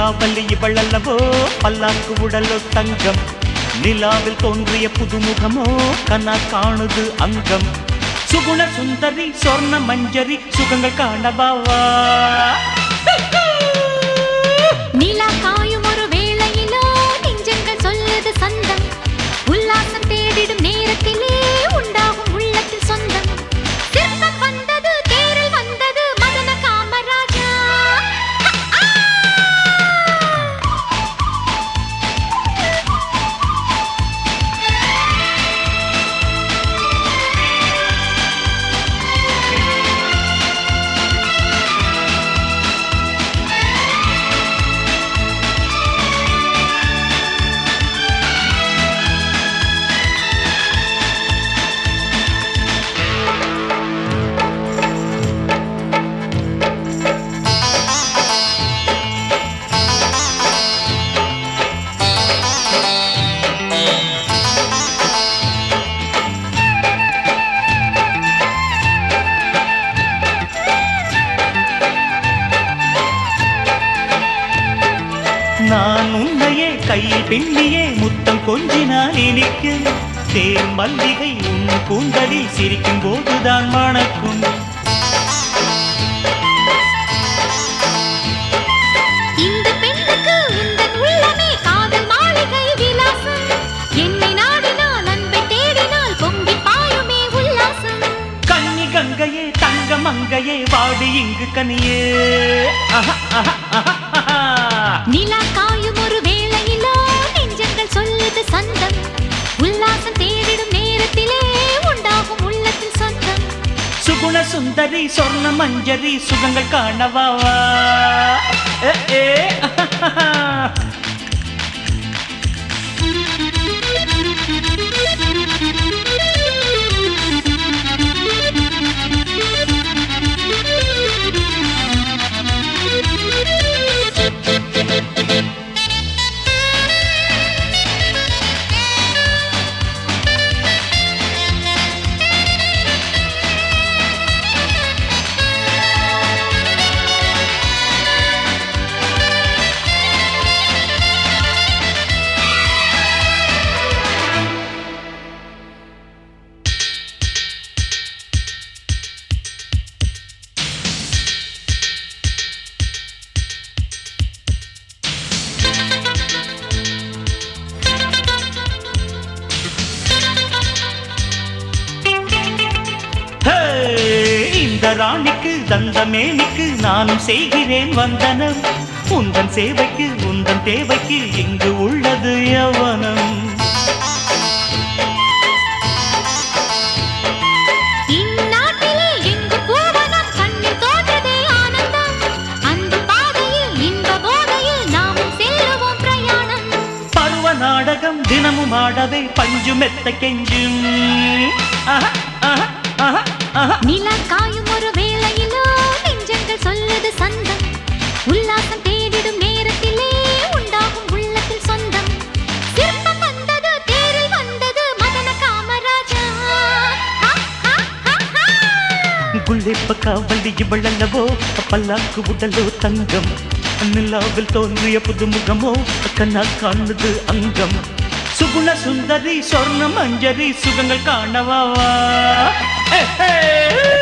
காவலி இவளல்லவோ பல்லாக்கு உடலோ தங்கம் நிலாவில் தோன்றிய புதுமுகமோ கண்ணா காணுது அங்கம் சுகுண சுந்தரி சொர்ண மஞ்சரி சுகங்கள் காணபாவா நிலா காயும் ஒரு வேளையிலோ நெஞ்சங்கள் சொல்லுது சந்தம் உல்லாசம் தேடிடும் நேரத்திலே உண்டாகும் உள்ளத்தில் சொந்தம் சிற்பம் வந்தது தேரில் வந்தது மதன காமராஜா நான் உன்னையே கையில் பின்னியே முத்தம் கொஞ்சினால் இனிக்கும் தேன் மல்லிகை உன் கூந்தலில் சிரிக்கும் போதுதான் மணக்கும் இந்த பெண்ணுக்கு உந்தன் உள்ளமே காதல் மாளிகை விலாசம் என்னை நாடினால் அன்பை தேடினால் பொங்கி பாயுமே உல்லாசம் கன்னி கங்கையே தங்க மங்கையே வாடி இங்கு கனியே ஆஹா, ஆஹா, ஆஹா, ஆஹா. நிலா காயும் ஒரு வேளையிலோ நெஞ்சங்கள் சொல்லுது சந்தம் உல்லாசம் தேடிடும் நேரத்திலே உண்டாகும் உள்ளத்தில் சொந்தம் சுகுண சுந்தரி சொர்ண மஞ்சரி சுகங்கள் காணவாவா ஏ, ஏ, ஆஹா. ஹே, இந்த ராணிக்கு தந்தமேனிக்கு நானும் செய்கிறேன் வந்தனம் உந்தன் சேவைக்கு உந்தன் தேவைக்கு இங்கு உள்ளது யவனம் இந்நாட்டிலே எங்கு பூவனம் கண்ணில் தோன்றதே ஆனந்தம் அந்த பாதையில் இன்ப போதையில் நாமும் செல்லுவோம் பிரயாணம் பருவ நாடகம் தினமும் ஆடவே பஞ்சு மெத்த கெஞ்சும் ஆஹா, ஆஹா, ஆஹா, ஆஹா. நிலா காயும் ஒரு வேளையிலோ நெஞ்சங்கள் சொல்லுது சந்தம் உல்லாசம் தேடிடும் நேரத்திலே உண்டாகும் உள்ளத்தில் சொந்தம் சிற்பம் வந்தது தேரில் வந்தது மதன காமராஜா ஹா, ஹா, ஹா, ஹா. குள்ளிப்ப காவலி இவளல்லவோ பல்லாக்கு உடலோ தங்கம் நிலாவில் தோன்றிய புதுமுகமோ கண்ணா காணுது அங்கம் சுகுண சுந்தரி சொர்ண மஞ்சரி சுகங்கள் காணவாவா ஏ, ஏ.